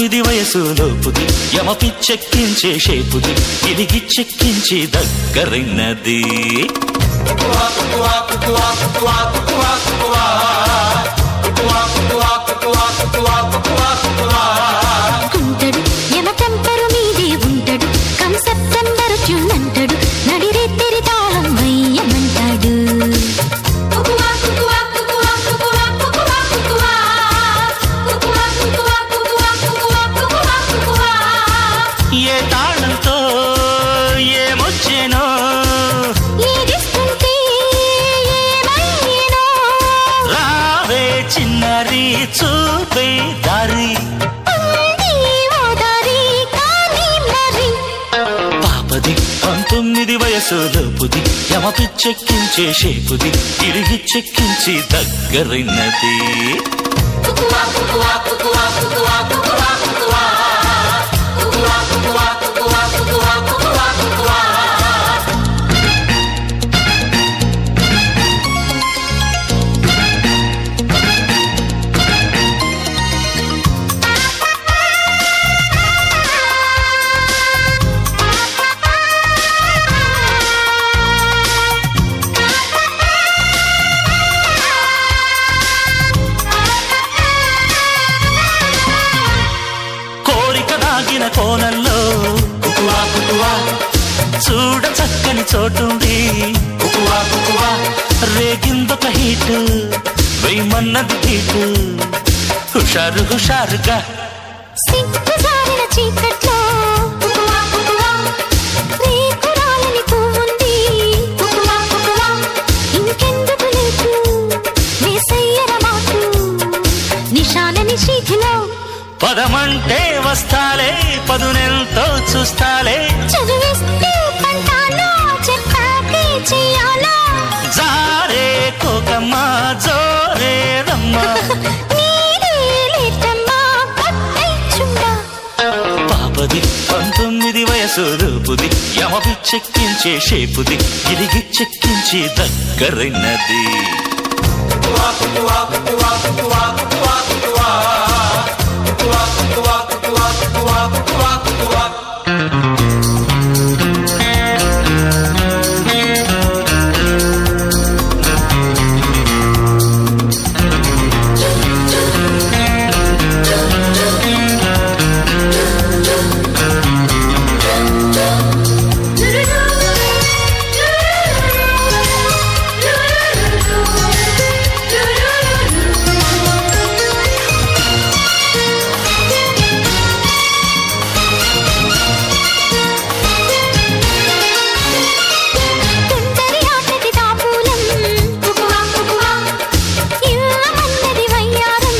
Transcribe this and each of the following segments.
పంతొమ్మిది వయసు లోపుది యమ పిచ్చెక్కించే షేపుది ఇదిగి చెక్కించి దగ్గరైనది ఉంటాడు యమ టెంపరు మీదే ఉంటాడు కం సెప్టెంబర్ ట్యూన్ అంటాడు నడిరే తెరి తాళం వయ్యమంటాడు ఏ తాళంతో ఏమొచ్చేనో ఏదిస్తుంటే ఏమయ్యేనో రావే చిన్నరి చూపే దారి ఉంది ఓ దారి కానీ మరి పాపది పంతొమ్మిది వయసు లోపుది యమ పిచ్చెక్కించే షేపుది తిరిగి చెక్కించి దగ్గరైనది కోరిక దాగిన కోనల్లో కుకువా కుకువా చూడ చక్కని చోటుంది కుకువా కుకువా రేగిందొక హీటు వెయ్యమన్నది హీటు హుషారు హుషారుగా సిగ్గు జారిన చీకట్లో రేకురాలని పువ్వుంది ఇంకెందుకు లేకు వేసయ్యర మాకు నిశాల నిశీధిలో పదమంటే వస్తాలే పదునెంతో చూస్తాలే చదివిస్తే పంటాలో చెప్పాకే చెయ్యాలా జారే కోకమ్మా జోరే రమ్మా నీరే లేటమ్మా పట్టై చుండా పాపది పంతొమ్మిది వయసు రూపుది యమ చెక్కించే షేపుది ఇరిగి చెక్కించి దగ్గరైనది తుంటరి ఆటకి తాపూలం ఇల్లమన్నది వయ్యారం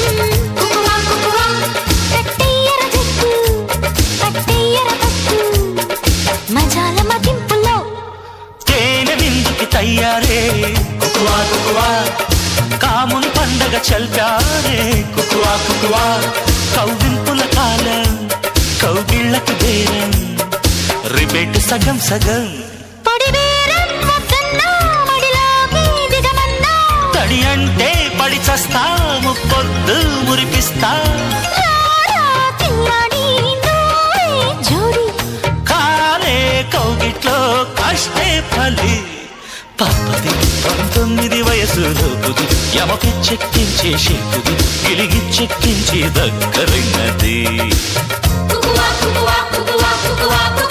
కట్టెయ్యర జట్టు కట్టెయ్యర పట్టు మజాల మదింపులో తేనె విందుకి తయ్యారే కుకువా కుకువా కాముని పండగ చల్పారే కుకువా కుకువా కౌవింపుల కాలం కౌగిళ్ళకు బేరం రిబేట్ సగం సగం పొడి బేరం వద్దన్నా మడిలోకి దిగమన్నా తడి అంటే పడి చస్తా ముప్పొద్దు మురిపిస్తా రారా తిల్లాడి నూరే జోడి కాలే కౌగిట్లో కష్టే ఫలి పాపది పంతొమ్మిది వయసు లోపుది యమకి చెక్కించే షేపుది గిలిగి చెక్కించి దగ్గరైనది కుకువా కుకువా కుకువా కుకువా